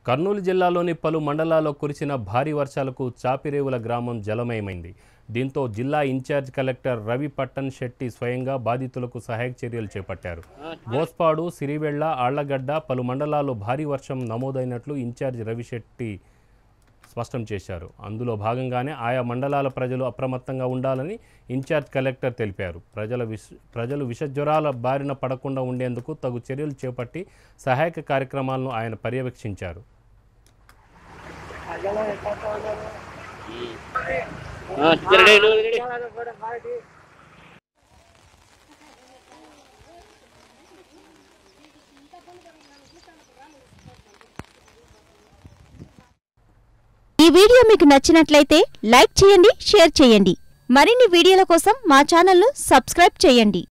కర్నూలు జిల్లాలోని పలు మండలాల్లో కురిసిన భారీ వర్షాలకు చాపిరేవుల గ్రామం జలమయమైంది దీంతో జిల్లా ఇన్ఛార్జ్ కలెక్టర్ రవి పట్టణ్ శెట్టి స్వయంగా బాధితులకు సహాయక చర్యలు చేపట్టారు గోస్పాడు సిరివెళ్ల ఆళ్లగడ్డ పలు మండలాల్లో భారీ వర్షం నమోదైనట్లు ఇన్ఛార్జ్ రవి శెట్టి స్పష్టం చేశారు అందులో భాగంగానే ఆయా మండలాల ప్రజలు అప్రమత్తంగా ఉండాలని ఇన్ఛార్జ్ కలెక్టర్ తెలిపారు ప్రజల విష ప్రజలు విషజ్వరాల బారిన పడకుండా ఉండేందుకు తగు చర్యలు చేపట్టి సహాయక కార్యక్రమాలను ఆయన పర్యవేక్షించారు ఈ వీడియో మీకు నచ్చినట్లయితే లైక్ చేయండి షేర్ చేయండి మరిన్ని వీడియోల కోసం మా ఛానల్ను సబ్స్క్రైబ్ చేయండి